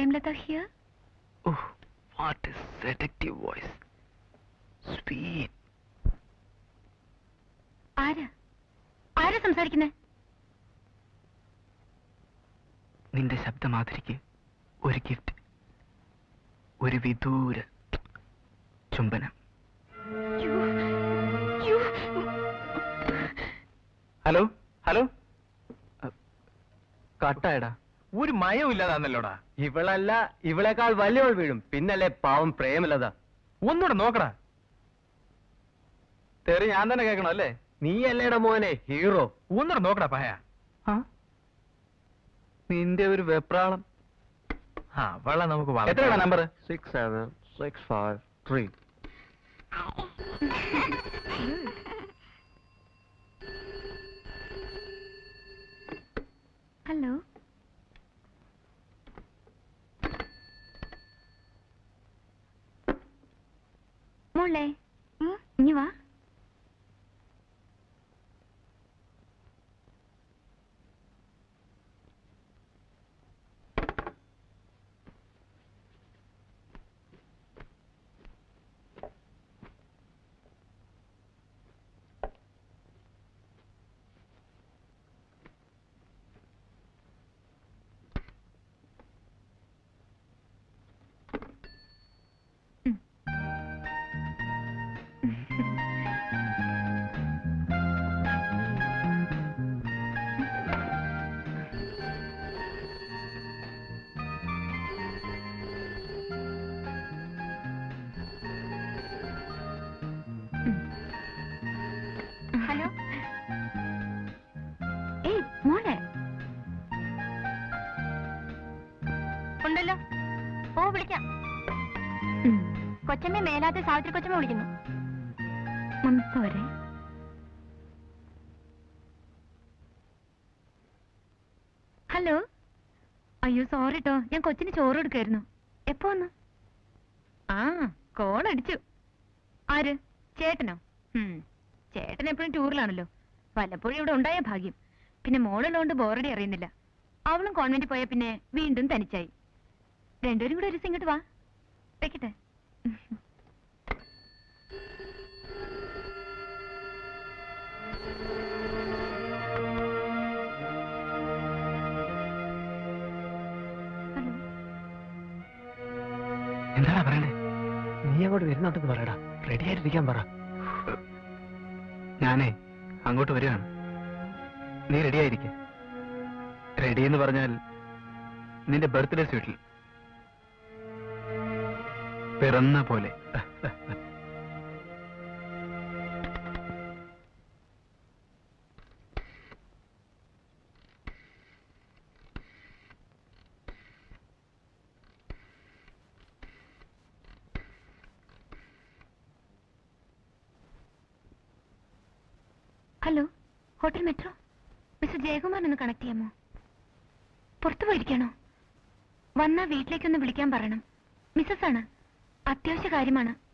പ്രേംലത here oh what is seductive voice sweet ആരാ ആരാ സംസാരിക്കുന്നേ നിന്റെ ശബ്ദമാധുരിക്ക് ഒരു ഗിഫ്റ്റ് ഒരു വിദൂര ചുംബനം ഹലോ ഹലോ കട്ടായടാ ഒരു മയവും ഇല്ലാതാന്നല്ലോടാ ഇവളല്ല ഇവളെക്കാൾ വലിയവൾ വീഴും പിന്നല്ലേ പാവം പ്രേമലത ഒന്നുകൂടെ നോക്കടാ തെറി ഞാൻ തന്നെ കേൾക്കണം അല്ലേ നീയല്ലേടാ മോനെ ഹീറോ ഒന്നുകൂടെ നോക്കടാ പായ ആ? നിന്റെ ഒരു വെപ്രാളം ആ വെള്ളം നമുക്ക് വളർത്താം. എത്രയാണ് number six seven six five three hello മോളെ ഇനി വാ ഹലോ ഏയ് മോളെ ഉണ്ടല്ലോ ഓ വിളിക്കാം കൊച്ചമ്മ മേലാത്ത സാവിത്രി കൊച്ചമ്മ വിളിക്കുന്നു പോരെ ഹലോ അയ്യോ സോറി ട്ടോ ഞാൻ കൊച്ചിന് ചോറ് എടുക്കായിരുന്നു എപ്പോ വന്നു ആ കോൾ അടിച്ചു ആര് ചേട്ടനോ ഉം, ചേട്ടൻ എപ്പോഴും ടൂറിലാണല്ലോ വല്ലപ്പോഴും ഇവിടെ ഉണ്ടായ ഭാഗ്യം പിന്നെ മോളുള്ളതുകൊണ്ട് ബോറടി അറിയുന്നില്ല അവളും കോൺവെന്റിൽ പോയ പിന്നെ വീണ്ടും തനിച്ചായി രണ്ടുപേരും കൂടെ ഒരു ദിവസം ഇങ്ങോട്ട് വാ വെക്കട്ടെ ഹലോ എന്താടാ പറയണേ നീ അങ്ങോട്ട് വരുന്നുണ്ടെന്ന് പറയടാ റെഡി ആയിട്ടിരിക്കാൻ പറ ഞാനേ അങ്ങോട്ട് വരികയാണ് നീ റെഡി ആയിരിക്ക റെഡി എന്ന് പറഞ്ഞാൽ നിന്റെ ബർത്ത്ഡേ സ്വീറ്റിൽ പിറന്ന പോലെ hello hotel metro mister Jayakumar ഒന്ന് കണക്ട് ചെയ്യാമോ പുറത്തു പോയിരിക്കണോ വന്നാ വീട്ടിലേക്കൊന്ന് വിളിക്കാൻ പറയണം മിസ്സസ് ആണ് അത്യാവശ്യ കാര്യമാണ്